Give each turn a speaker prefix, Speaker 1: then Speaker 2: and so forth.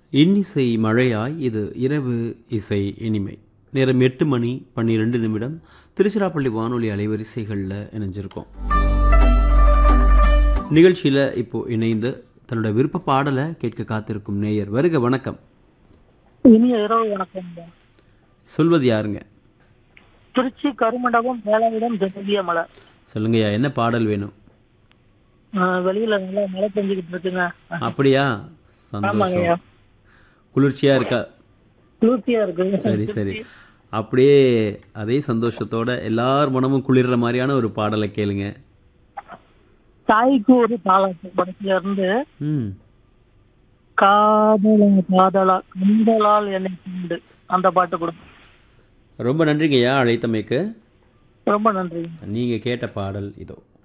Speaker 1: இன்னிசை மழையாய் இது இரவு இசை இனிமை நேரம் எட்டு மணி பன்னிரெண்டு நிமிடம் திருச்சிராப்பள்ளி வானொலி அலைவரிசைகளில் இணைஞ்சிருக்கோம் நிகழ்ச்சியில் இப்போ இணைந்து தன்னோட விருப்ப பாடலை கேட்க காத்திருக்கும் நேயர் வருக வணக்கம்
Speaker 2: இனிய இரவு வணக்கம்
Speaker 1: சொல்வது யாருங்க
Speaker 2: திருச்சி கருமண்டபம் வேளாவிடம் ஜெகதிய மலை
Speaker 1: சொல்லுங்கய்யா என்ன பாடல் வேணும்
Speaker 2: ஆஹ் வெளியில நல்லா மழை பெஞ்சுக்கிட்டு இருக்குங்க
Speaker 1: அப்படியா சந்தோஷம்
Speaker 2: ஆமாங்கய்யா
Speaker 1: குளிர்ச்சியா இருக்கா
Speaker 2: குளிர்ச்சியா இருக்கு
Speaker 1: சரி சரி அப்படியே அதே சந்தோஷத்தோட எல்லார் மனமும் குளிர்ற மாதிரியான ஒரு பாடலை கேளுங்க
Speaker 2: தாய்க்கு ஒரு தாளாட்டு படத்துல இருந்து
Speaker 1: ம்
Speaker 2: காதலா காதலா கந்தலால் என்னை கொண்டு அந்த பாட்டு கொடுங்க
Speaker 1: ரொம்ப நன்றிங்கய்யா அழைத்தமைக்கு
Speaker 2: ரொம்ப நன்றி
Speaker 1: நீங்கள் கேட்ட பாடல் இதோ